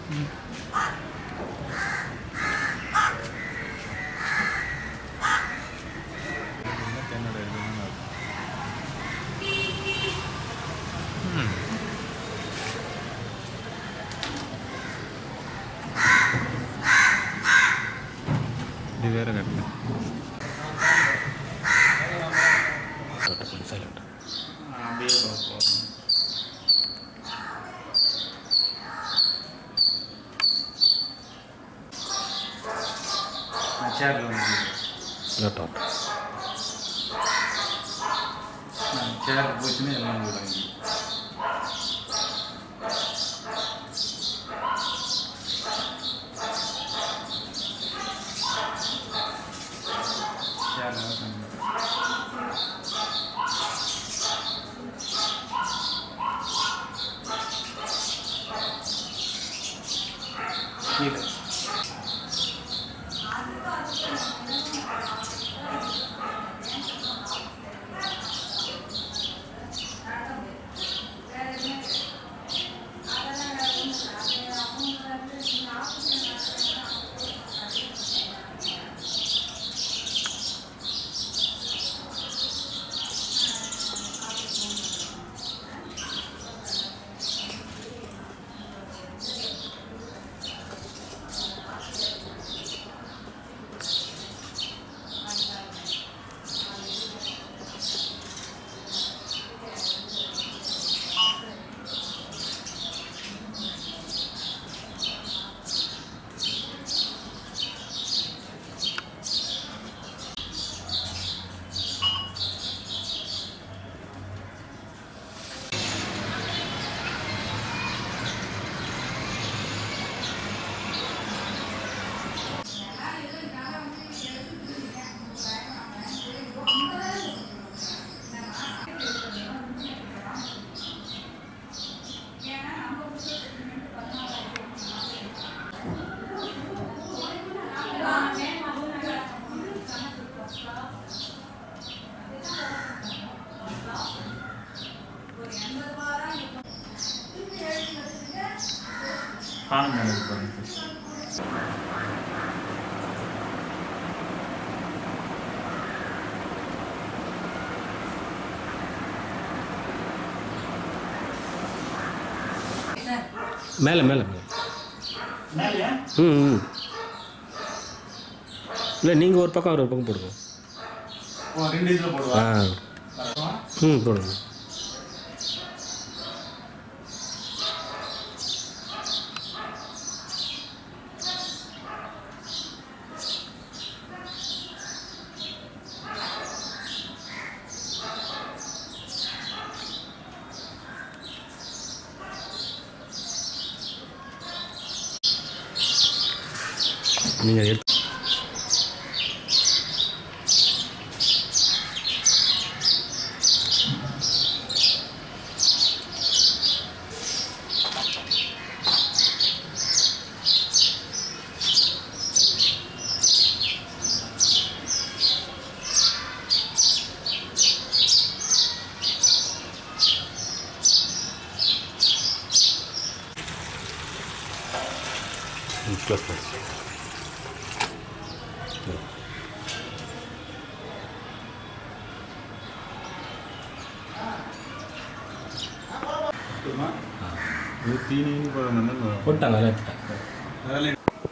என்னோட இதுன்னு இது வேற கட்டல சைலண்ட் அப்படியே பார்ப்போம் சேரில் வந்து லேப்டாப் சேர் போச்சுன்னா எல்லாம் போடுறாங்க கீழே பானம் மேலே இருப்பாங்க மேலே மேலே மேலே மேலேயா ம் ம் இல்லை நீங்கள் ஒரு பக்கம் அவர் ஒரு பக்கம் போடுங்க ஓ ரெண்டு இதில் போடுவா ஆ வரவா? ம் போடுங்க நீங்கள் எடுத்து ப்ளஸ் ப்ளஸ் போதுமா? இது தீனின்னு போடணும் போட்டாங்க அதெல்லாம் எடுத்துட்டேன் அதெல்லாம்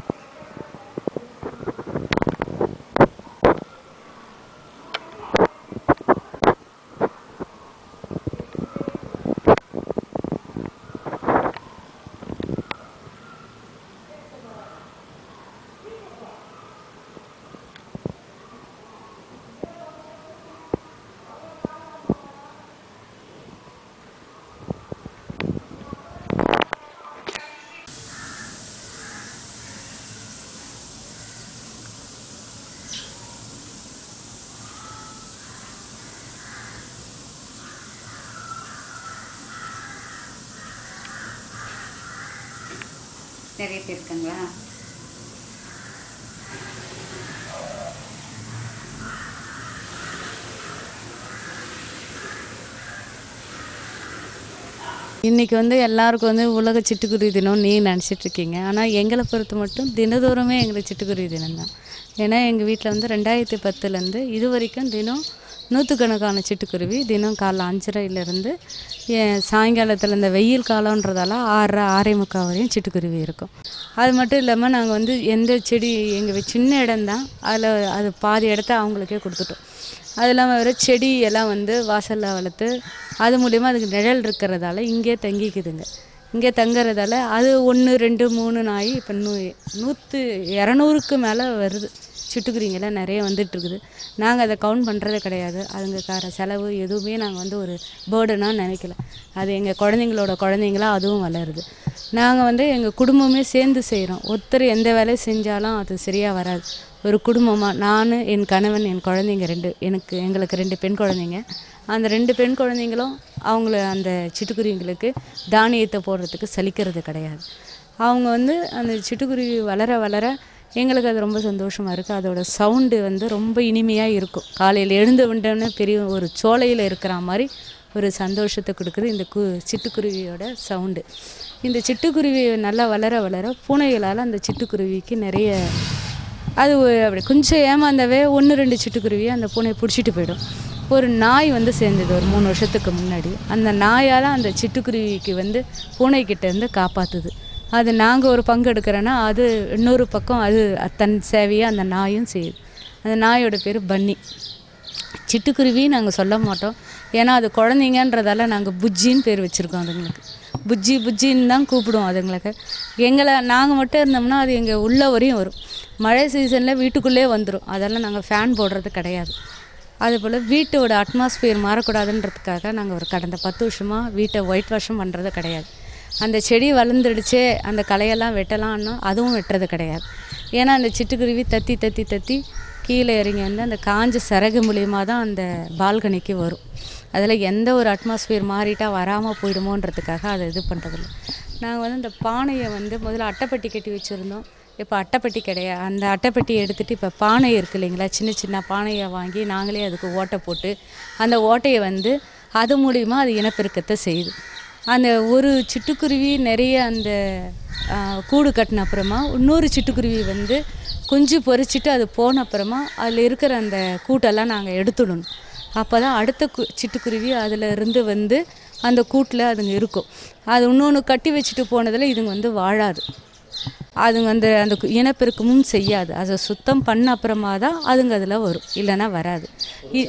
நிறைய பேர் இருக்காங்களா இன்றைக்கி வந்து எல்லாருக்கும் வந்து உலக சிட்டுக்குருவி தினம் நீ நினச்சிட்டு இருக்கீங்க ஆனால் எங்களை பொறுத்த மட்டும் தினதோறுமே எங்களுக்கு சிட்டுக்குருவி தினம் தான் ஏன்னா எங்கள் வீட்டில் வந்து ரெண்டாயிரத்தி பத்துலேருந்து இது வரைக்கும் தினம் நூற்றுக்கணக்கான சிட்டுக்குருவி தினம் காலைல அஞ்சரையிலேருந்து சாயங்காலத்தில் இந்த வெயில் காலன்றதால ஆறரை ஆறே முக்கால் வரையும் சிட்டுக்குருவி இருக்கும் அது மட்டும் இல்லாமல் நாங்கள் வந்து எந்த செடி எங்கள் சின்ன இடம்தான் அதில் அது பாதி இடத்த அவங்களுக்கே கொடுத்துட்டோம் அது இல்லாமல் வேறு செடி எல்லாம் வந்து வாசலில் வளர்த்து அது மூலிமா அதுக்கு நிழல் இருக்கிறதால இங்கே தங்கிக்குதுங்க இங்கே தங்குறதால அது ஒன்று ரெண்டு மூணு நாய் இப்போ நூ நூற்று இரநூறுக்கு மேலே வருது சிட்டுக்குருவிங்கெல்லாம் நிறைய வந்துட்டு இருக்குது நாங்கள் அதை கவுண்ட் பண்ணுறதே கிடையாது அதுங்கக்கார செலவு எதுவுமே நாங்கள் வந்து ஒரு பேர்டனாக நினைக்கல அது எங்கள் குழந்தைங்களோட குழந்தைங்களா அதுவும் வளருது நாங்கள் வந்து எங்கள் குடும்பமே சேர்ந்து செய்கிறோம் ஒருத்தர் எந்த வேலையை செஞ்சாலும் அது சரியாக வராது ஒரு குடும்பமாக நான் என் கணவன் என் குழந்தைங்க ரெண்டு எனக்கு எங்களுக்கு ரெண்டு பெண் குழந்தைங்க அந்த ரெண்டு பெண் குழந்தைங்களும் அவங்கள அந்த சிட்டுக்குருவிங்களுக்கு தானியத்தை போடுறதுக்கு சலிக்கிறது கிடையாது அவங்க வந்து அந்த சிட்டுக்குருவி வளர வளர எங்களுக்கு அது ரொம்ப சந்தோஷமாக இருக்குது அதோட சவுண்டு வந்து ரொம்ப இனிமையாக இருக்கும் காலையில் எழுந்த உடனே பெரிய ஒரு சோலையில் இருக்கிற மாதிரி ஒரு சந்தோஷத்தை கொடுக்குது இந்த கு சிட்டுக்குருவியோட சவுண்டு இந்த சிட்டுக்குருவி நல்லா வளர வளர பூனைகளால் அந்த சிட்டுக்குருவிக்கு நிறைய அது ஒரு அப்படி கொஞ்சம் ஏமாந்தவே ஒன்று ரெண்டு சிட்டுக்குருவி அந்த பூனையை பிடிச்சிட்டு போயிடும் ஒரு நாய் வந்து சேர்ந்தது ஒரு மூணு வருஷத்துக்கு முன்னாடி அந்த நாயால் அந்த சிட்டுக்குருவிக்கு வந்து பூனைக்கிட்ட இருந்து காப்பாற்றுது அது நாங்கள் ஒரு பங்கு எடுக்கிறோன்னா அது இன்னொரு பக்கம் அது தன் சேவையை அந்த நாயும் செய்யுது அந்த நாயோட பேர் பன்னி சிட்டுக்குருவி நாங்கள் சொல்ல மாட்டோம் ஏன்னா அது குழந்தைங்கன்றதால நாங்கள் புஜ்ஜின்னு பேர் வச்சுருக்கோம் அதுங்களுக்கு புஜ்ஜி புஜ்ஜின்னு தான் கூப்பிடுவோம் அதுங்களுக்கு எங்களை நாங்கள் மட்டும் இருந்தோம்னா அது எங்கள் உள்ள வரையும் வரும் மழை சீசனில் வீட்டுக்குள்ளே வந்துடும் அதெல்லாம் நாங்கள் ஃபேன் போடுறது கிடையாது அதேபோல் வீட்டோட அட்மாஸ்பியர் மாறக்கூடாதுன்றதுக்காக நாங்கள் ஒரு கடந்த பத்து வருஷமாக வீட்டை ஒயிட் வாஷும் பண்ணுறது கிடையாது அந்த செடி வளர்ந்துடுச்சே அந்த களையெல்லாம் வெட்டலாம்னா அதுவும் வெட்டுறது கிடையாது ஏன்னா அந்த சிட்டுக்குருவி தத்தி தத்தி தத்தி கீழே இறங்கி வந்து அந்த காஞ்ச சிறகு மூலியமாக தான் அந்த பால்கனிக்கு வரும் அதில் எந்த ஒரு அட்மாஸ்பியர் மாறிட்டா வராமல் போயிடுமோன்றதுக்காக அதை இது பண்ணுறதில்ல நாங்கள் வந்து இந்த பானையை வந்து முதல்ல அட்டைப்பட்டி கட்டி வச்சுருந்தோம் இப்போ அட்டைப்பட்டி கிடையாது அந்த அட்டைப்பட்டியை எடுத்துகிட்டு இப்போ பானை இருக்கு இல்லைங்களா சின்ன சின்ன பானையை வாங்கி நாங்களே அதுக்கு ஓட்டை போட்டு அந்த ஓட்டையை வந்து அது மூலிமா அது இனப்பெருக்கத்தை செய்யுது அந்த ஒரு சிட்டுக்குருவி நிறைய அந்த ஆ, கூடு கட்டின அப்புறமா இன்னொரு சிட்டுக்குருவி வந்து குஞ்சு பொரிச்சிட்டு அது போன அப்புறமா அதில் இருக்கிற அந்த கூட்டெல்லாம் நாங்கள் எடுத்துடணும் அப்போ தான் அடுத்த கு சிட்டுக்குருவி அதில் இருந்து வந்து அந்த கூட்டில் அதுங்க இருக்கும் அது இன்னொன்று கட்டி வச்சுட்டு போனதில் இதுங்க வந்து வாழாது அதுங்க அந்த அந்த கு- இனப்பெருக்கமும் செய்யாது அதை சுத்தம் பண்ண அப்புறமா தான் அதுங்க அதில் வரும் இல்லைன்னா வராது இ-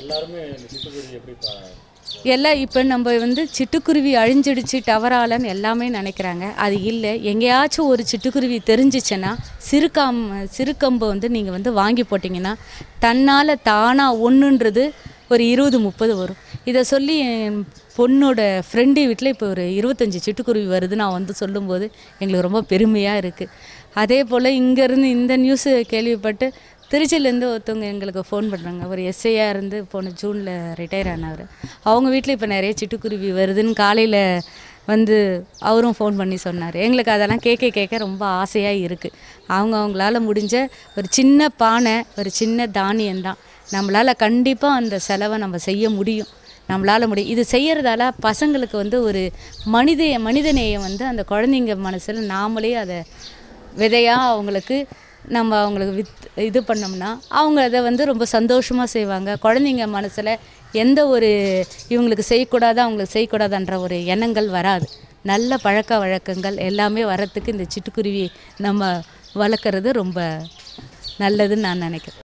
எல்லாம் இப்போ நம்ம வந்து சிட்டுக்குருவி அழிஞ்சிடுச்சு டவராலன்னு எல்லாமே நினைக்கிறாங்க அது இல்லை எங்கேயாச்சும் ஒரு சிட்டுக்குருவி தெரிஞ்சிச்சுன்னா சிறுகாம் சிறுகம்பை வந்து நீங்கள் வந்து வாங்கி போட்டிங்கன்னா தன்னால் தானாக ஒன்றுன்றது ஒரு இருபது முப்பது வரும் இதை சொல்லி என் பொண்ணோட ஃப்ரெண்டு வீட்டில் இப்போ ஒரு இருபத்தஞ்சி சிட்டுக்குருவி வருது நான் வந்து சொல்லும்போது எங்களுக்கு ரொம்ப பெருமையாக இருக்குது அதே போல் இங்கேருந்து இந்த நியூஸு கேள்விப்பட்டு திருச்சியிலேருந்து ஒருத்தவங்க எங்களுக்கு ஃபோன் பண்ணுறாங்க ஒரு எஸ்ஐயாக இருந்து போன ஜூனில் ரிட்டையர் ஆனவர் அவங்க வீட்டில் இப்போ நிறைய சிட்டுக்குருவி வருதுன்னு காலையில் வந்து அவரும் ஃபோன் பண்ணி சொன்னார் எங்களுக்கு அதெல்லாம் கேட்க கேட்க ரொம்ப ஆசையாக இருக்குது அவங்க அவங்களால முடிஞ்ச ஒரு சின்ன பானை ஒரு சின்ன தானியம்தான் நம்மளால் கண்டிப்பாக அந்த செலவை நம்ம செய்ய முடியும் நம்மளால் முடியும் இது செய்கிறதால பசங்களுக்கு வந்து ஒரு மனித மனிதநேயம் வந்து அந்த குழந்தைங்க மனசில் நாமளே அதை விதையாக அவங்களுக்கு நம்ம அவங்களுக்கு வித் இது பண்ணோம்னா அவங்க அதை வந்து ரொம்ப சந்தோஷமாக செய்வாங்க குழந்தைங்க மனசில் எந்த ஒரு இவங்களுக்கு செய்யக்கூடாது அவங்களுக்கு செய்யக்கூடாதுன்ற ஒரு எண்ணங்கள் வராது நல்ல பழக்க வழக்கங்கள் எல்லாமே வரத்துக்கு இந்த சிட்டுக்குருவி நம்ம வளர்க்குறது ரொம்ப நல்லதுன்னு நான் நினைக்கிறேன்